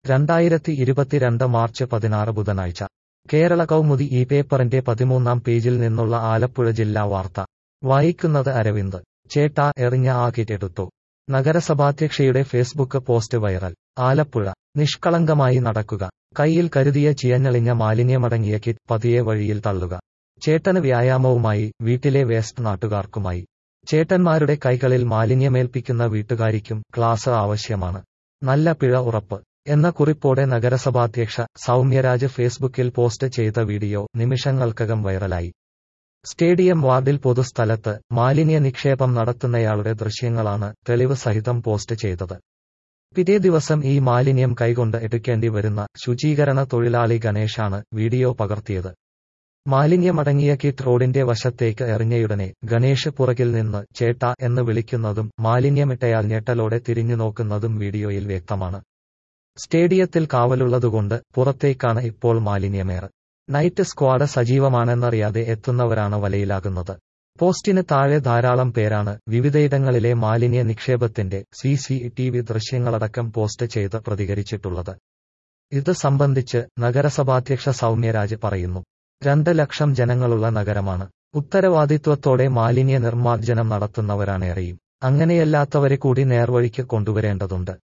രണ്ടായിരത്തി ഇരുപത്തിരണ്ട് മാർച്ച് പതിനാറ് ബുധനാഴ്ച കേരള കൗമുദി ഈ പേപ്പറിന്റെ പതിമൂന്നാം പേജിൽ നിന്നുള്ള ആലപ്പുഴ ജില്ലാ വാർത്ത വായിക്കുന്നത് അരവിന്ദ് ചേട്ടാ എറിഞ്ഞ ആ കിറ്റ് എടുത്തു നഗരസഭാധ്യക്ഷയുടെ ഫേസ്ബുക്ക് പോസ്റ്റ് വൈറൽ ആലപ്പുഴ നിഷ്കളങ്കമായി നടക്കുക കയ്യിൽ കരുതിയ ചിയഞ്ഞളിഞ്ഞ മാലിന്യമടങ്ങിയ കിറ്റ് പതിയെ വഴിയിൽ തള്ളുക ചേട്ടന് വ്യായാമവുമായി വീട്ടിലെ വേസ്റ്റ് നാട്ടുകാർക്കുമായി ചേട്ടന്മാരുടെ കൈകളിൽ മാലിന്യമേൽപ്പിക്കുന്ന വീട്ടുകാരിക്കും ക്ലാസ് ആവശ്യമാണ് നല്ല പിഴ ഉറപ്പ് എന്ന കുറിപ്പോടെ നഗരസഭാധ്യക്ഷ സൗമ്യരാജ് ഫേസ്ബുക്കിൽ പോസ്റ്റ് ചെയ്ത വീഡിയോ നിമിഷങ്ങൾക്കകം വൈറലായി സ്റ്റേഡിയം വാർഡിൽ പൊതുസ്ഥലത്ത് മാലിന്യ നിക്ഷേപം നടത്തുന്നയാളുടെ ദൃശ്യങ്ങളാണ് തെളിവ് സഹിതം പോസ്റ്റ് ചെയ്തത് പിറ്റേ ദിവസം ഈ മാലിന്യം കൈകൊണ്ട് എടുക്കേണ്ടി വരുന്ന ശുചീകരണ തൊഴിലാളി ഗണേഷാണ് വീഡിയോ പകർത്തിയത് മാലിന്യമടങ്ങിയ കിറ്റ് റോഡിന്റെ വശത്തേക്ക് എറിഞ്ഞയുടനെ ഗണേഷ് പുറകിൽ നിന്ന് ചേട്ട എന്ന് വിളിക്കുന്നതും മാലിന്യമിട്ടയാൾ ഞെട്ടലോടെ തിരിഞ്ഞു നോക്കുന്നതും വീഡിയോയിൽ വ്യക്തമാണ് സ്റ്റേഡിയത്തിൽ കാവലുള്ളതുകൊണ്ട് പുറത്തേക്കാണ് ഇപ്പോൾ മാലിന്യമേറ് നൈറ്റ് സ്ക്വാഡ് സജീവമാണെന്നറിയാതെ എത്തുന്നവരാണ് വലയിലാകുന്നത് പോസ്റ്റിന് താഴെ ധാരാളം പേരാണ് വിവിധയിടങ്ങളിലെ മാലിന്യ നിക്ഷേപത്തിന്റെ സി സി ടി വി ദൃശ്യങ്ങളടക്കം പോസ്റ്റ് ചെയ്ത് പ്രതികരിച്ചിട്ടുള്ളത് ഇത് സംബന്ധിച്ച് നഗരസഭാധ്യക്ഷ സൗമ്യരാജ് പറയുന്നു രണ്ട് ലക്ഷം ജനങ്ങളുള്ള നഗരമാണ് ഉത്തരവാദിത്വത്തോടെ മാലിന്യ നിർമ്മാർജ്ജനം നടത്തുന്നവരാണേറെയും അങ്ങനെയല്ലാത്തവരെ കൂടി നേർവഴിക്ക് കൊണ്ടുവരേണ്ടതുണ്ട്